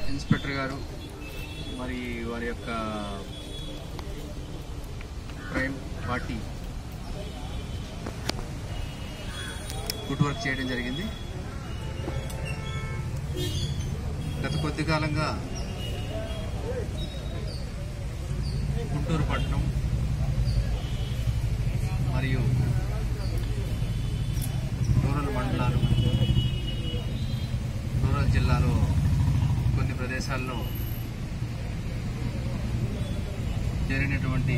inspector గారు మరి వారి యొక్క క్రైమ్ పార్టీ గుడ్ వర్క్ చేయడం జరిగింది గత కొద్ది కాలంగా గుంటూరు పట్టణం మరియు రూరల్ మండలాలు రూరల్ జిల్లాలో కొన్ని ప్రదేశాల్లో జరిగినటువంటి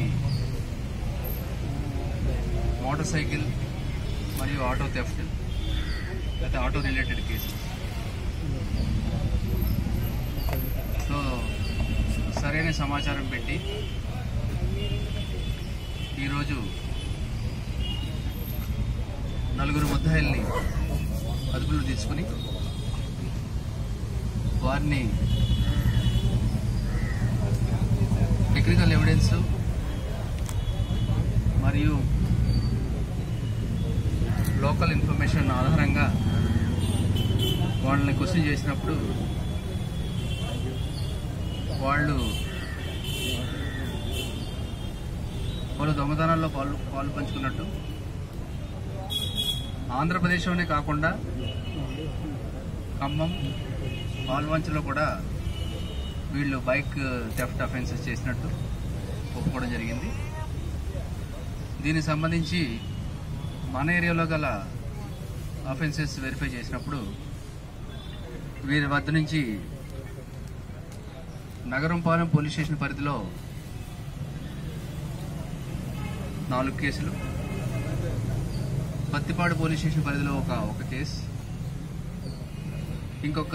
మోటార్ సైకిల్ మరియు ఆటో థెఫ్ట్ లేదా ఆటో రిలేటెడ్ కేసు సో సరైన సమాచారం పెట్టి ఈరోజు నలుగురు ముద్దాయిల్ని అదుపులో తీసుకుని వారిని టెక్నికల్ ఎవిడెన్స్ మరియు లోకల్ ఇన్ఫర్మేషన్ ఆధారంగా వాళ్ళని క్వశ్చన్ చేసినప్పుడు వాళ్ళు వాళ్ళు దొంగతనాల్లో పాలు పాలు పంచుకున్నట్టు ఆంధ్రప్రదేశ్లోనే కాకుండా ఖమ్మం పాల్వంచలో కూడా వీళ్ళు బైక్ థెఫ్ట్ అఫెన్సెస్ చేసినట్టు ఒప్పుకోవడం జరిగింది దీనికి సంబంధించి మన ఏరియాలో గల అఫెన్సెస్ వెరిఫై చేసినప్పుడు వీరి వద్ద నుంచి నగరంపాలెం పోలీస్ స్టేషన్ పరిధిలో నాలుగు కేసులు పత్తిపాడు పోలీస్ స్టేషన్ పరిధిలో ఒక ఒక కేసు ఇంకొక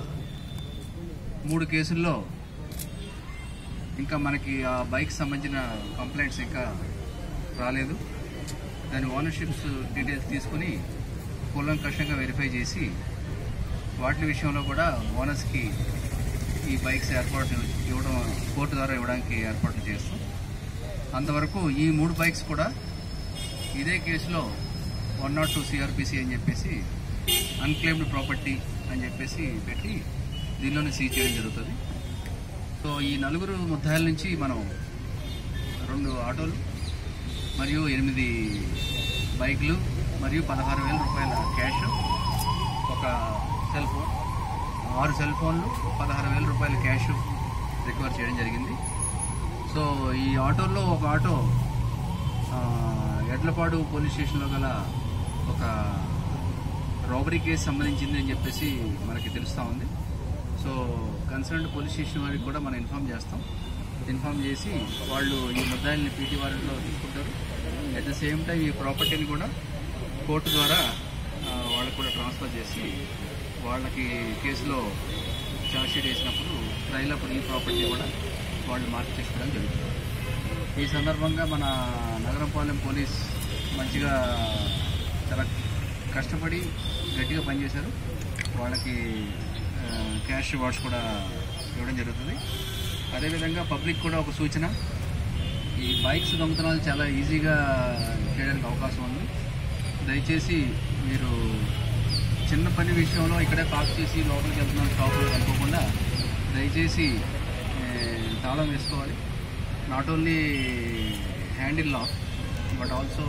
మూడు కేసుల్లో ఇంకా మనకి ఆ బైక్ సంబంధించిన కంప్లైంట్స్ ఇంకా రాలేదు దాని ఓనర్షిప్స్ డీటెయిల్స్ తీసుకుని కూలంకషంగా వెరిఫై చేసి వాటి విషయంలో కూడా ఓనర్స్కి ఈ బైక్స్ ఏర్పాటు ఇవ్వడం కోర్టు ద్వారా ఇవ్వడానికి ఏర్పాట్లు చేస్తాం అంతవరకు ఈ మూడు బైక్స్ కూడా ఇదే కేసులో వన్ నాట్ టూ సిఆర్పిసి అని చెప్పేసి అన్క్లెయిమ్డ్ ప్రాపర్టీ అని చెప్పేసి పెట్టి దీనిలోనే సీజ్ చేయడం జరుగుతుంది సో ఈ నలుగురు ముద్దాయిల నుంచి మనం రెండు ఆటోలు మరియు ఎనిమిది బైక్లు మరియు పదహారు వేల రూపాయల క్యాష్ ఒక సెల్ ఫోన్ ఆరు సెల్ ఫోన్లు పదహారు వేల రూపాయల క్యాష్ రికవర్ చేయడం జరిగింది సో ఈ ఆటోల్లో ఒక ఆటో ఆ, ఎడ్లపాడు పోలీస్ స్టేషన్లో గల ఒక రాబరీ కేసు సంబంధించింది అని చెప్పేసి మనకి తెలుస్తూ ఉంది సో కన్సర్న్డ్ పోలీస్ స్టేషన్ వారికి కూడా మనం ఇన్ఫామ్ చేస్తాం ఇన్ఫామ్ చేసి వాళ్ళు ఈ ముద్దాయిల్ని పీటీ వారెంట్లో తీసుకుంటారు అట్ ద సేమ్ టైం ఈ ప్రాపర్టీని కూడా కోర్టు ద్వారా ఆ, వాళ్ళకు కూడా ట్రాన్స్ఫర్ చేసి వాళ్ళకి కేసులో ఛార్జ్షీట్ వేసినప్పుడు ట్రైల్ అప్పుడు ఈ ప్రాపర్టీ కూడా వాళ్ళు మార్క్ చేసుకోవడం జరుగుతుంది ఈ సందర్భంగా మన నగరంపాలెం పోలీస్ మంచిగా చాలా కష్టపడి గట్టిగా పనిచేశారు వాళ్ళకి ఆ, క్యాష్ రివార్డ్స్ కూడా ఇవ్వడం జరుగుతుంది అదేవిధంగా పబ్లిక్ కూడా ఒక సూచన ఈ బైక్స్ దొంగతనాలు చాలా ఈజీగా చేయడానికి అవకాశం ఉంది దయచేసి మీరు చిన్న పని విషయంలో ఇక్కడే పార్క్ చేసి లోపలికి వెళ్తున్నాం షాప్లో అనుకోకుండా దయచేసి ఏ, తాళం వేసుకోవాలి not only handle lock but also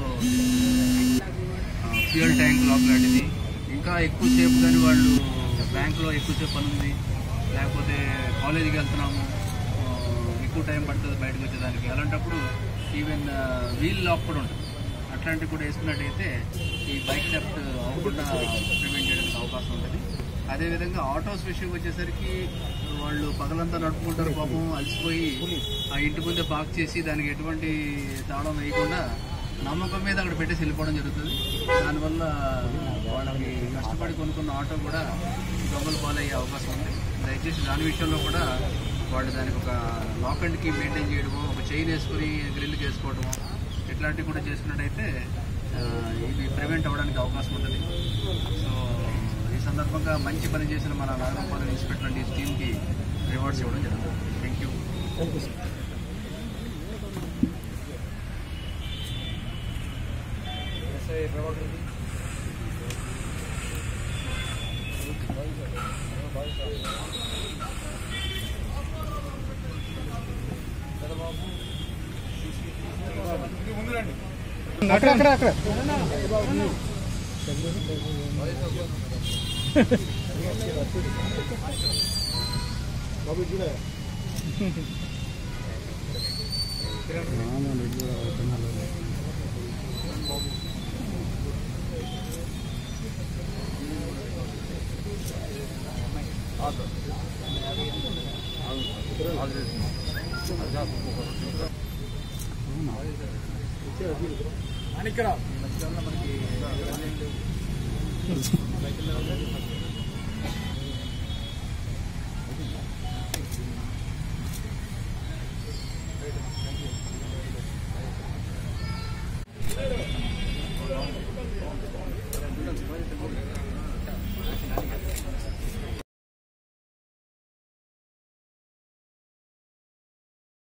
fuel tank lock లాంటిది ఇంకా ఎక్కువసేపు కానీ వాళ్ళు బ్యాంకులో ఎక్కువసేపు పని ఉంది లేకపోతే కాలేజీకి వెళ్తున్నాము ఆ, ఎక్కువ టైం పడుతుంది బయటకు వచ్చేదానికి అలాంటప్పుడు ఈవెన్ వీల్ లాక్ కూడా ఉంటుంది అట్లాంటివి కూడా వేసుకున్నట్టయితే ఈ బైక్ థెఫ్ట్ అవ్వకుండా ప్రివెంట్ చేయడానికి అవకాశం ఉంటుంది అదేవిధంగా ఆటోస్ విషయం వచ్చేసరికి వాళ్ళు పగలంతా నడుపుకుంటారు పాపం అలసిపోయి ఆ ఇంటి ముందే పార్క్ చేసి దానికి ఎటువంటి తాళం వేయకుండా నమ్మకం మీద అక్కడ పెట్టేసి వెళ్ళిపోవడం జరుగుతుంది దానివల్ల వాళ్ళకి కష్టపడి కొనుక్కున్న ఆటో కూడా దొంగలు పాలయ్యే అవకాశం ఉంది దయచేసి దాని విషయంలో కూడా వాళ్ళు దానికి ఒక లాక్ అండ్ కీ మెయింటైన్ చేయడము ఒక చైన్ వేసుకుని గ్రిల్కి వేసుకోవడము ఇట్లాంటివి కూడా చేసుకున్నట్టయితే ఆ, ఇది ప్రివెంట్ అవ్వడానికి అవకాశం ఉంటుంది సో ఈ సందర్భంగా మంచి పని చేసిన మన నాగరపాలెం ఇన్స్పెక్టర్ అండ్ ఈ టీమ్కి రివార్డ్స్ ఇవ్వడం జరుగుతుంది థ్యాంక్ యూ అక్కడ అక్కడ అక్కడ